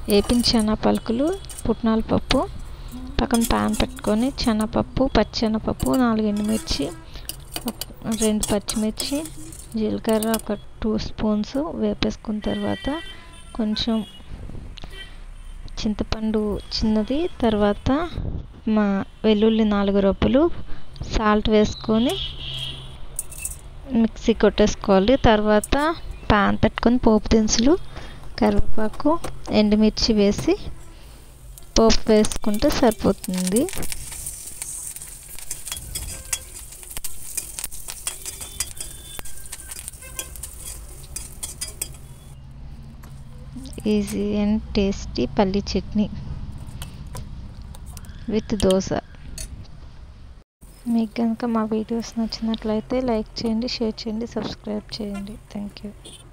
వేపిన శనగ పలుకులు పుట్నాల పప్పు పక్కన ప్యాన్ పెట్టుకొని శనగపప్పు పచ్చెనగపప్పు నాలుగు ఎండుమిర్చి రెండు పచ్చిమిర్చి జీలకర్ర ఒక టూ స్పూన్స్ వేపేసుకున్న తర్వాత కొంచెం చింతపండు చిన్నది తర్వాత మా వెల్లుల్లి నాలుగు రొప్పులు సాల్ట్ వేసుకొని మిక్సీ కొట్టేసుకోవాలి తర్వాత పాన్ పెట్టుకొని పోపు దినుసులు కరివేపాకు ఎండుమిర్చి వేసి పోపు వేసుకుంటే సరిపోతుంది ఈజీ అండ్ టేస్టీ పల్లి చట్నీ విత్ దోశ మీకు కనుక మా వీడియోస్ నచ్చినట్లయితే లైక్ చేయండి షేర్ చేయండి సబ్స్క్రైబ్ చేయండి థ్యాంక్ యూ